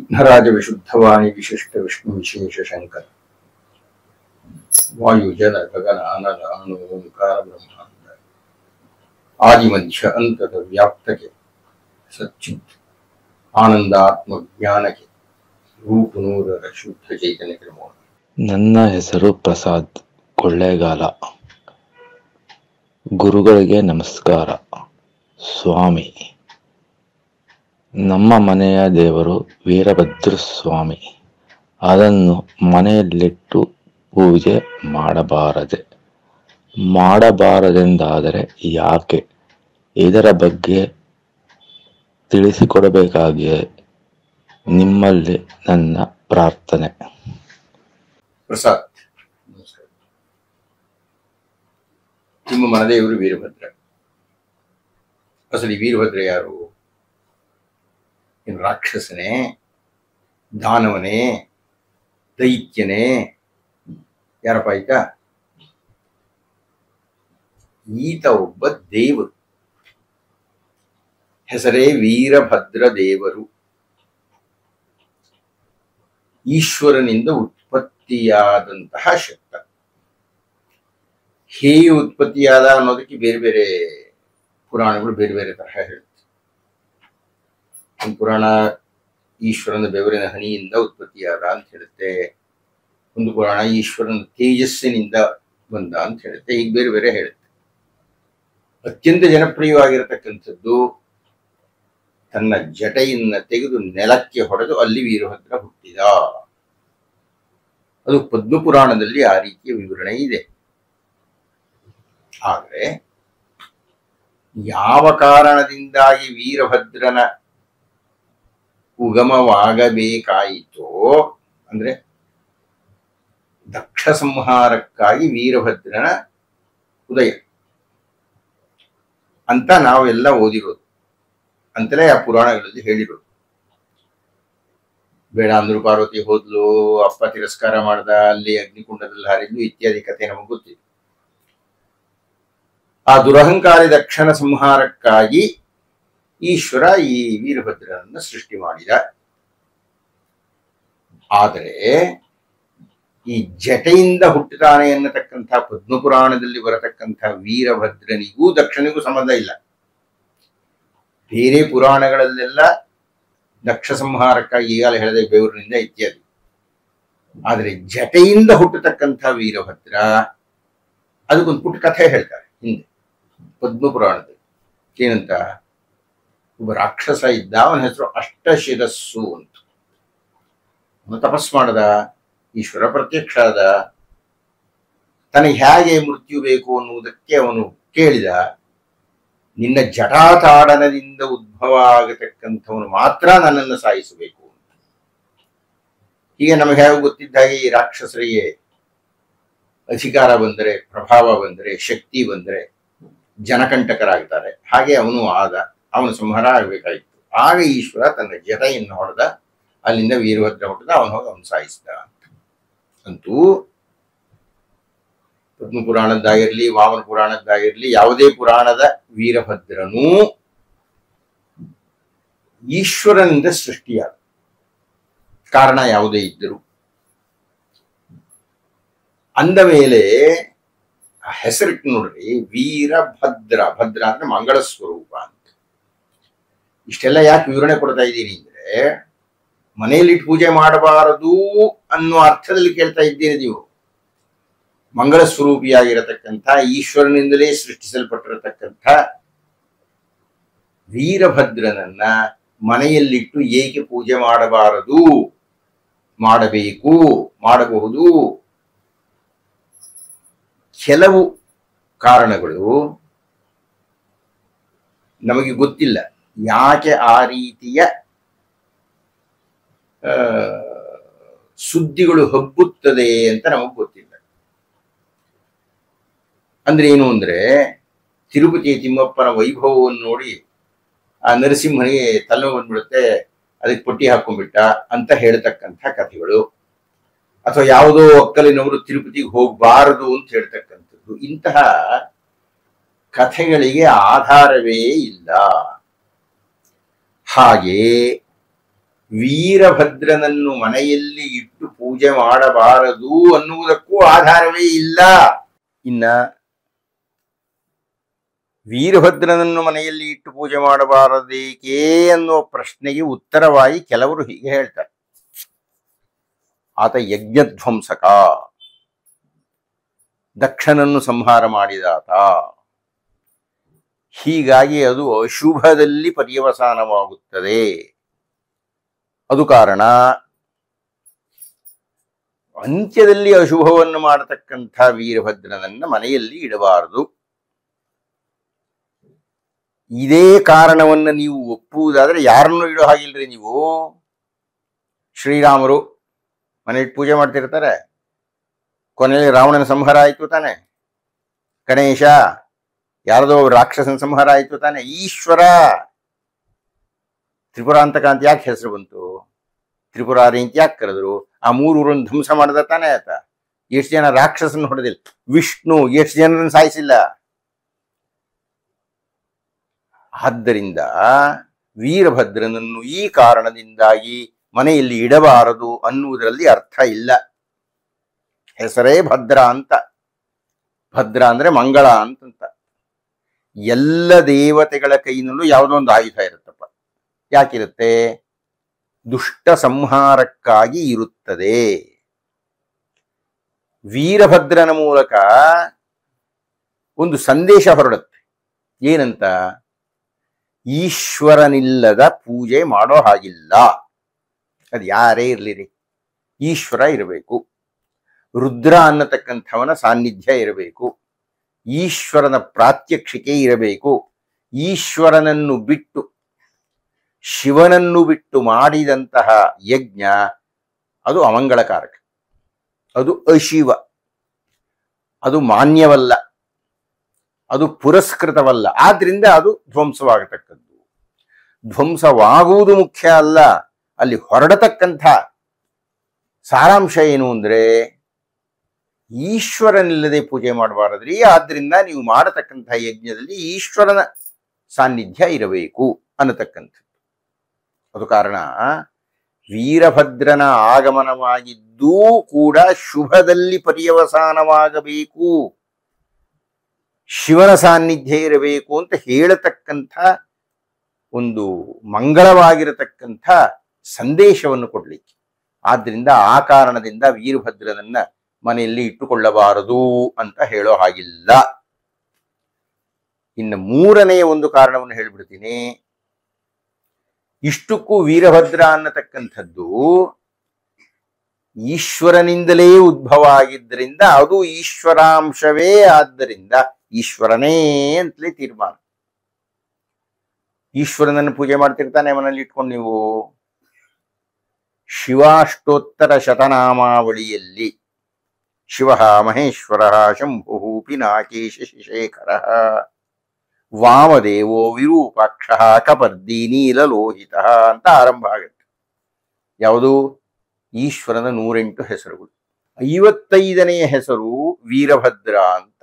ವಿಘ್ನರಾಜ ವಿಶುದ್ಧವಾಣಿ ವಿಶಿಷ್ಟ ವಿಷ್ಣು ವಿಶೇಷ ಶಂಕರ ವಾಯು ಜಲ ಗಗನ ಅನಲ ಅಣು ಓಂಕಾರ ಬ್ರಹ್ಮಾಂಡ ಆದಿಮಧ್ಯ ಅಂತದ ವ್ಯಾಪ್ತಕ್ಕೆ ಸಚ್ಚಿತ್ ಆನಂದಾತ್ಮ ಜ್ಞಾನಕ್ಕೆ ರೂಪು ನೂರರ ಶುದ್ಧ ಚೈತನ್ಯಕ್ಕೆ ಮೌನ ನನ್ನ ಹೆಸರು ಪ್ರಸಾದ್ ಕೊಳ್ಳೇಗಾಲ ಗುರುಗಳಿಗೆ ನಮಸ್ಕಾರ ಸ್ವಾಮಿ ನಮ್ಮ ಮನೆಯ ದೇವರು ವೀರಭದ್ರ ಸ್ವಾಮಿ ಅದನ್ನು ಮನೆಯಲ್ಲಿಟ್ಟು ಪೂಜೆ ಮಾಡಬಾರದೆ ಮಾಡಬಾರದೆಂದಾದರೆ ಯಾಕೆ ಇದರ ಬಗ್ಗೆ ತಿಳಿಸಿಕೊಡಬೇಕಾಗಿಯೇ ನಿಮ್ಮಲ್ಲಿ ನನ್ನ ಪ್ರಾರ್ಥನೆ ಪ್ರಸಾದ್ ನಮಸ್ಕಾರ ನಿಮ್ಮ ಮನದೇವರು ವೀರಭದ್ರ ಅಸಲಿ ವೀರಭದ್ರ ಯಾರು ಏನು ರಾಕ್ಷಸನೇ ದಾನವನೇ ದೈತ್ಯನೇ ಯಾರಪ್ಪ ಆಯ್ತಾ ಈತ ಒಬ್ಬ ದೇವರು ಹೆಸರೇ ವೀರಭದ್ರ ದೇವರು ಈಶ್ವರನಿಂದ ಉತ್ಪತ್ತಿಯಾದಂತಹ ಶಕ್ತ ಹೇಗೆ ಉತ್ಪತ್ತಿಯಾದ ಅನ್ನೋದಕ್ಕೆ ಬೇರೆ ಬೇರೆ ಪುರಾಣಗಳು ಬೇರೆ ಬೇರೆ ತರಹ ಹೇಳುತ್ತೆ ಒಂದು ಪುರಾಣ ಈಶ್ವರನ ಬೆವರಿನ ಹನಿಯಿಂದ ಉತ್ಪತ್ತಿಯಾದ ಅಂತ ಹೇಳುತ್ತೆ ಒಂದು ಪುರಾಣ ಈಶ್ವರನ ತೇಜಸ್ಸಿನಿಂದ ಬಂದ ಅಂತ ಹೇಳುತ್ತೆ ಈಗ ಬೇರೆ ಬೇರೆ ಹೇಳುತ್ತೆ ಅತ್ಯಂತ ಜನಪ್ರಿಯವಾಗಿರತಕ್ಕಂಥದ್ದು ತನ್ನ ಜಟೆಯನ್ನ ತೆಗೆದು ನೆಲಕ್ಕೆ ಹೊಡೆದು ಅಲ್ಲಿ ವೀರಭದ್ರ ಹುಟ್ಟಿದ ಅದು ಪದ್ಮಪುರಾಣದಲ್ಲಿ ಆ ರೀತಿಯ ವಿವರಣೆ ಇದೆ ಆದರೆ ಯಾವ ಕಾರಣದಿಂದಾಗಿ ವೀರಭದ್ರನ ಉಗಮವಾಗಬೇಕಾಯಿತೋ ಅಂದ್ರೆ ದಕ್ಷ ಸಂಹಾರಕ್ಕಾಗಿ ವೀರಭದ್ರನ ಉದಯ ಅಂತ ನಾವೆಲ್ಲ ಓದಿರೋದು ಅಂತಲೇ ಆ ಪುರಾಣಗಳಲ್ಲಿ ಹೇಳಿರೋದು ಬೇಡ ಅಂದ್ರು ಪಾರ್ವತಿ ಹೋದ್ಲು ಅಪ್ಪ ತಿರಸ್ಕಾರ ಮಾಡ್ದ ಅಲ್ಲಿ ಅಗ್ನಿಕುಂಡದಲ್ಲಿ ಹಾರಿದ್ಲು ಇತ್ಯಾದಿ ಕಥೆ ನಮಗೆ ಗೊತ್ತಿದೆ ಆ ದುರಹಂಕಾರಿ ದಕ್ಷನ ಸಂಹಾರಕ್ಕಾಗಿ ಈಶ್ವರ ಈ ವೀರಭದ್ರನನ್ನ ಸೃಷ್ಟಿ ಮಾಡಿದ ಆದರೆ ಈ ಜಟೆಯಿಂದ ಹುಟ್ಟುತ್ತಾನೆ ಅನ್ನತಕ್ಕಂಥ ಪದ್ಮಪುರಾಣದಲ್ಲಿ ಬರತಕ್ಕಂಥ ವೀರಭದ್ರನಿಗೂ ದಕ್ಷನಿಗೂ ಸಂಬಂಧ ಇಲ್ಲ ಬೇರೆ ಪುರಾಣಗಳಲ್ಲೆಲ್ಲ ದಕ್ಷ ಸಂಹಾರಕ್ಕಾಗಿ ಈಗಾಗಲೇ ಹೇಳಿದೆ ಬೆವರಿನಿಂದ ಇತ್ಯಾದಿ ಆದರೆ ಜಟೆಯಿಂದ ಹುಟ್ಟತಕ್ಕಂಥ ವೀರಭದ್ರ ಅದಕ್ಕೊಂದು ಪುಟ್ಟ ಕಥೆ ಹೇಳ್ತಾರೆ ಹಿಂದೆ ಪದ್ಮಪುರಾಣದಲ್ಲಿ ಏನಂತ ಒಬ್ಬ ರಾಕ್ಷಸ ಇದ್ದ ಅವನ ಹೆಸರು ಅಷ್ಟಶಿರಸ್ಸು ಅಂತ ಅವನು ತಪಸ್ ಮಾಡದ ಈಶ್ವರ ಪ್ರತ್ಯಕ್ಷ ಆದ ತನಗೆ ಹೇಗೆ ಮೃತ್ಯು ಬೇಕು ಅನ್ನುವುದಕ್ಕೆ ಅವನು ಕೇಳಿದ ನಿನ್ನ ಜಟಾತಾಡನದಿಂದ ಉದ್ಭವ ಆಗತಕ್ಕಂಥವನು ಮಾತ್ರ ನನ್ನನ್ನು ಸಾಯಿಸಬೇಕು ಹೀಗೆ ನಮಗೆ ಹೇಗೆ ಗೊತ್ತಿದ್ದ ಹಾಗೆ ಈ ರಾಕ್ಷಸರಿಗೆ ಅಧಿಕಾರ ಬಂದರೆ ಪ್ರಭಾವ ಬಂದರೆ ಶಕ್ತಿ ಬಂದರೆ ಜನಕಂಟಕರಾಗ್ತಾರೆ ಹಾಗೆ ಅವನು ಆದ ಅವನು ಸಂಹಾರ ಆಗಬೇಕಾಗಿತ್ತು ಆಗ ಈಶ್ವರ ತನ್ನ ಜಟೆಯನ್ನು ಹೊಡೆದ ಅಲ್ಲಿಂದ ವೀರಭದ್ರ ಹೊಡೆದ ಅವನು ಹೋಗಿ ಅವನು ಸಾಯಿಸಿದ ಅಂತೂ ಪದ್ಮ ಪುರಾಣದ್ದಾಗಿರ್ಲಿ ವಾಮನ ಪುರಾಣದ್ದಾಗಿರ್ಲಿ ಯಾವುದೇ ಪುರಾಣದ ವೀರಭದ್ರನು ಈಶ್ವರನಿಂದ ಸೃಷ್ಟಿಯಾದ ಕಾರಣ ಯಾವುದೇ ಇದ್ದರು ಅಂದ ಮೇಲೆ ಆ ಹೆಸರಿಟ್ಟು ನೋಡ್ರಿ ವೀರಭದ್ರ ಭದ್ರ ಅಂದ್ರೆ ಮಂಗಳ ಸ್ವರೂಪ ಅಂತ ಇಷ್ಟೆಲ್ಲ ಯಾಕೆ ವಿವರಣೆ ಕೊಡ್ತಾ ಇದ್ದೀನಿ ಅಂದ್ರೆ ಮನೆಯಲ್ಲಿ ಪೂಜೆ ಮಾಡಬಾರದು ಅನ್ನೋ ಅರ್ಥದಲ್ಲಿ ಕೇಳ್ತಾ ಇದ್ದೀರಿ ನೀವು ಮಂಗಳ ಸ್ವರೂಪಿಯಾಗಿರತಕ್ಕಂಥ ಈಶ್ವರನಿಂದಲೇ ಸೃಷ್ಟಿಸಲ್ಪಟ್ಟಿರತಕ್ಕಂಥ ವೀರಭದ್ರನನ್ನ ಮನೆಯಲ್ಲಿಟ್ಟು ಏಕೆ ಪೂಜೆ ಮಾಡಬಾರದು ಮಾಡಬೇಕು ಮಾಡಬಹುದು ಕೆಲವು ಕಾರಣಗಳು ನಮಗೆ ಗೊತ್ತಿಲ್ಲ ಯಾಕೆ ಆ ರೀತಿಯ ಆ, ಸುದ್ದಿಗಳು ಹಬ್ಬುತ್ತದೆ ಅಂತ ನಮಗೆ ಗೊತ್ತಿಲ್ಲ ಅಂದ್ರೆ ಏನು ಅಂದ್ರೆ ತಿರುಪತಿ ತಿಮ್ಮಪ್ಪನ ವೈಭವವನ್ನು ನೋಡಿ ಆ ನರಸಿಂಹನಿಗೆ ತಲೆ ಬಂದ್ಬಿಡುತ್ತೆ ಅದಕ್ಕೆ ಪಟ್ಟಿ ಹಾಕೊಂಡ್ಬಿಟ್ಟ ಅಂತ ಹೇಳ್ತಕ್ಕಂಥ ಕಥೆಗಳು ಅಥವಾ ಯಾವುದೋ ಒಕ್ಕಲಿನವರು ತಿರುಪತಿಗೆ ಹೋಗಬಾರದು ಅಂತ ಹೇಳ್ತಕ್ಕಂಥದ್ದು ಇಂತಹ ಕಥೆಗಳಿಗೆ ಆಧಾರವೇ ಇಲ್ಲ ಹಾಗೆ ವೀರಭದ್ರನನ್ನು ಮನೆಯಲ್ಲಿ ಇಟ್ಟು ಪೂಜೆ ಮಾಡಬಾರದು ಅನ್ನುವುದಕ್ಕೂ ಆಧಾರವೇ ಇಲ್ಲ ಇನ್ನ ವೀರಭದ್ರನನ್ನು ಮನೆಯಲ್ಲಿ ಇಟ್ಟು ಪೂಜೆ ಮಾಡಬಾರದೇಕೇ ಅನ್ನುವ ಪ್ರಶ್ನೆಗೆ ಉತ್ತರವಾಗಿ ಕೆಲವರು ಹೀಗೆ ಹೇಳ್ತಾರೆ ಆತ ಯಜ್ಞಧ್ವಂಸಕ ದಕ್ಷನನ್ನು ಸಂಹಾರ ಮಾಡಿದಾತ ಹೀಗಾಗಿ ಅದು ಅಶುಭದಲ್ಲಿ ಪರ್ಯವಸಾನವಾಗುತ್ತದೆ ಅದು ಕಾರಣ ಅಂತ್ಯದಲ್ಲಿ ಅಶುಭವನ್ನು ಮಾಡತಕ್ಕಂಥ ವೀರಭದ್ರನನ್ನ ಮನೆಯಲ್ಲಿ ಇಡಬಾರದು ಇದೇ ಕಾರಣವನ್ನು ನೀವು ಒಪ್ಪುವುದಾದ್ರೆ ಯಾರನ್ನು ಇಡೋ ಹಾಗಿಲ್ರಿ ನೀವು ಶ್ರೀರಾಮರು ಮನೆಯಲ್ಲಿ ಪೂಜೆ ಮಾಡ್ತಿರ್ತಾರೆ ಕೊನೆಯಲ್ಲಿ ರಾವಣನ ಸಂಹಾರ ಆಯ್ತು ತಾನೆ ಗಣೇಶ ಯಾರದೋ ರಾಕ್ಷಸನ ಸಂಹಾರ ಆಯ್ತು ತಾನೆ ಈಶ್ವರ ತ್ರಿಪುರಾಂತಕ ಅಂತ ಯಾಕೆ ಹೆಸರು ಬಂತು ತ್ರಿಪುರಾರಿ ಅಂತ ಯಾಕೆ ಕರೆದ್ರು ಆ ಮೂರು ಊರನ್ನು ಧ್ವಂಸ ಮಾಡದ ತಾನೆ ಆತ ಎಷ್ಟು ಜನ ರಾಕ್ಷಸನ ಹೊಡೆದಿಲ್ಲ ವಿಷ್ಣು ಎಷ್ಟು ಜನರನ್ನು ಸಾಯಿಸಿಲ್ಲ ಆದ್ದರಿಂದ ವೀರಭದ್ರನನ್ನು ಈ ಕಾರಣದಿಂದಾಗಿ ಮನೆಯಲ್ಲಿ ಇಡಬಾರದು ಅನ್ನುವುದರಲ್ಲಿ ಅರ್ಥ ಇಲ್ಲ ಹೆಸರೇ ಭದ್ರ ಅಂತ ಭದ್ರ ಅಂದ್ರೆ ಮಂಗಳ ಅಂತಂತ ಎಲ್ಲ ದೇವತೆಗಳ ಕೈನಲ್ಲೂ ಯಾವುದೋ ಒಂದು ಆಯುಧ ಇರುತ್ತಪ್ಪ ಯಾಕಿರುತ್ತೆ ದುಷ್ಟ ಸಂಹಾರಕ್ಕಾಗಿ ಇರುತ್ತದೆ ವೀರಭದ್ರನ ಮೂಲಕ ಒಂದು ಸಂದೇಶ ಹೊರಡುತ್ತೆ ಏನಂತ ಈಶ್ವರನಿಲ್ಲದ ಪೂಜೆ ಮಾಡೋ ಹಾಗಿಲ್ಲ ಅದು ಯಾರೇ ಇರ್ಲಿರಿ ಈಶ್ವರ ಇರಬೇಕು ರುದ್ರ ಅನ್ನತಕ್ಕಂಥವನ ಸಾನ್ನಿಧ್ಯ ಇರಬೇಕು ಈಶ್ವರನ ಪ್ರಾತ್ಯಕ್ಷಿಕೆ ಇರಬೇಕು ಈಶ್ವರನನ್ನು ಬಿಟ್ಟು ಶಿವನನ್ನು ಬಿಟ್ಟು ಮಾಡಿದಂತಹ ಯಜ್ಞ ಅದು ಅಮಂಗಳಕಾರಕ ಅದು ಅಶಿವ ಅದು ಮಾನ್ಯವಲ್ಲ ಅದು ಪುರಸ್ಕೃತವಲ್ಲ ಆದ್ರಿಂದ ಅದು ಧ್ವಂಸವಾಗತಕ್ಕದ್ದು ಧ್ವಂಸವಾಗುವುದು ಮುಖ್ಯ ಅಲ್ಲ ಅಲ್ಲಿ ಹೊರಡತಕ್ಕಂಥ ಸಾರಾಂಶ ಏನು ಅಂದ್ರೆ ಈಶ್ವರನಿಲ್ಲದೆ ಪೂಜೆ ಮಾಡಬಾರದ್ರಿ ಆದ್ರಿಂದ ನೀವು ಮಾಡತಕ್ಕಂಥ ಯಜ್ಞದಲ್ಲಿ ಈಶ್ವರನ ಸಾನ್ನಿಧ್ಯ ಇರಬೇಕು ಅನ್ನತಕ್ಕಂಥದ್ದು ಅದು ಕಾರಣ ವೀರಭದ್ರನ ಆಗಮನವಾಗಿದ್ದೂ ಕೂಡ ಶುಭದಲ್ಲಿ ಪರ್ಯವಸಾನವಾಗಬೇಕು ಶಿವನ ಸಾನ್ನಿಧ್ಯ ಇರಬೇಕು ಅಂತ ಹೇಳತಕ್ಕಂಥ ಒಂದು ಮಂಗಳವಾಗಿರತಕ್ಕಂಥ ಸಂದೇಶವನ್ನು ಕೊಡ್ಲಿಕ್ಕೆ ಆದ್ರಿಂದ ಆ ಕಾರಣದಿಂದ ವೀರಭದ್ರನನ್ನ ಮನೆಯಲ್ಲಿ ಇಟ್ಟುಕೊಳ್ಳಬಾರದು ಅಂತ ಹೇಳೋ ಹಾಗಿಲ್ಲ ಇನ್ನು ಮೂರನೆಯ ಒಂದು ಕಾರಣವನ್ನು ಹೇಳ್ಬಿಡ್ತೀನಿ ಇಷ್ಟಕ್ಕೂ ವೀರಭದ್ರ ಅನ್ನತಕ್ಕಂಥದ್ದು ಈಶ್ವರನಿಂದಲೇ ಉದ್ಭವ ಆಗಿದ್ದರಿಂದ ಅದು ಈಶ್ವರಾಂಶವೇ ಆದ್ದರಿಂದ ಈಶ್ವರನೇ ಅಂತಲೇ ತೀರ್ಮಾನ ಈಶ್ವರನನ್ನು ಪೂಜೆ ಮಾಡ್ತಿರ್ತಾನೆ ಮನೇಲಿ ಇಟ್ಕೊಂಡು ನೀವು ಶಿವಾಷ್ಟೋತ್ತರ ಶತನಾಮಾವಳಿಯಲ್ಲಿ ಶಿವ ಮಹೇಶ್ವರ ಶಂಭು ಪಿನಾಕೇಶ ಶಶೇಖರ ವಾಮದೇವೋ ವಿರೂಪಾಕ್ಷ ಕಪರ್ದಿ ನೀಲಲೋಹಿತ ಅಂತ ಆರಂಭ ಆಗುತ್ತೆ ಯಾವುದು ಈಶ್ವರನ ನೂರೆಂಟು ಹೆಸರುಗಳು ಐವತ್ತೈದನೆಯ ಹೆಸರು ವೀರಭದ್ರ ಅಂತ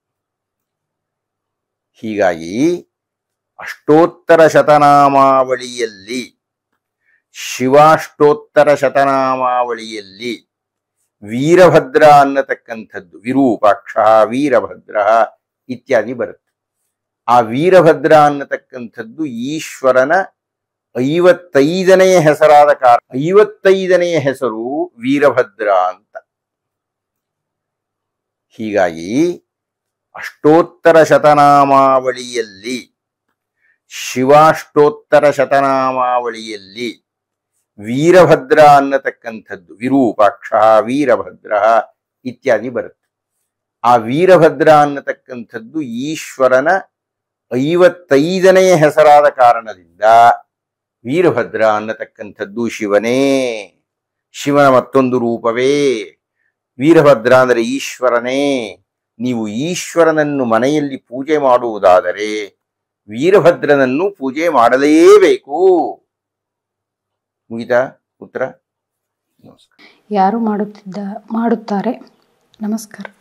ಹೀಗಾಗಿ ಅಷ್ಟೋತ್ತರ ಶತನಾಮಾವಳಿಯಲ್ಲಿ ಶಿವಾಷ್ಟೋತ್ತರ ಶತನಾಮಾವಳಿಯಲ್ಲಿ ವೀರಭದ್ರ ಅನ್ನತಕ್ಕಂಥದ್ದು ವಿರೂಪಾಕ್ಷ ವೀರಭದ್ರ ಇತ್ಯಾದಿ ಬರುತ್ತೆ ಆ ವೀರಭದ್ರ ಅನ್ನತಕ್ಕಂಥದ್ದು ಈಶ್ವರನ ಐವತ್ತೈದನೆಯ ಹೆಸರಾದ ಕಾರಣ ಐವತ್ತೈದನೆಯ ಹೆಸರು ವೀರಭದ್ರ ಅಂತ ಹೀಗಾಗಿ ಅಷ್ಟೋತ್ತರ ಶತನಾಮಾವಳಿಯಲ್ಲಿ ಶಿವಾಷ್ಟೋತ್ತರ ಶತನಾಮಾವಳಿಯಲ್ಲಿ ವೀರಭದ್ರ ಅನ್ನತಕ್ಕಂಥದ್ದು ವಿರೂಪಾಕ್ಷ ವೀರಭದ್ರ ಇತ್ಯಾದಿ ಬರುತ್ತೆ ಆ ವೀರಭದ್ರ ಅನ್ನತಕ್ಕಂಥದ್ದು ಈಶ್ವರನ ಐವತ್ತೈದನೆಯ ಹೆಸರಾದ ಕಾರಣದಿಂದ ವೀರಭದ್ರ ಅನ್ನತಕ್ಕಂಥದ್ದು ಶಿವನೇ ಶಿವನ ಮತ್ತೊಂದು ರೂಪವೇ ವೀರಭದ್ರ ಅಂದರೆ ಈಶ್ವರನೇ ನೀವು ಈಶ್ವರನನ್ನು ಮನೆಯಲ್ಲಿ ಪೂಜೆ ಮಾಡುವುದಾದರೆ ವೀರಭದ್ರನನ್ನು ಪೂಜೆ ಮಾಡಲೇಬೇಕು ಮುಗಿತಾ ಉತ್ತರ ನಮಸ್ಕಾರ ಯಾರು ಮಾಡುತ್ತಿದ್ದ ಮಾಡುತ್ತಾರೆ ನಮಸ್ಕಾರ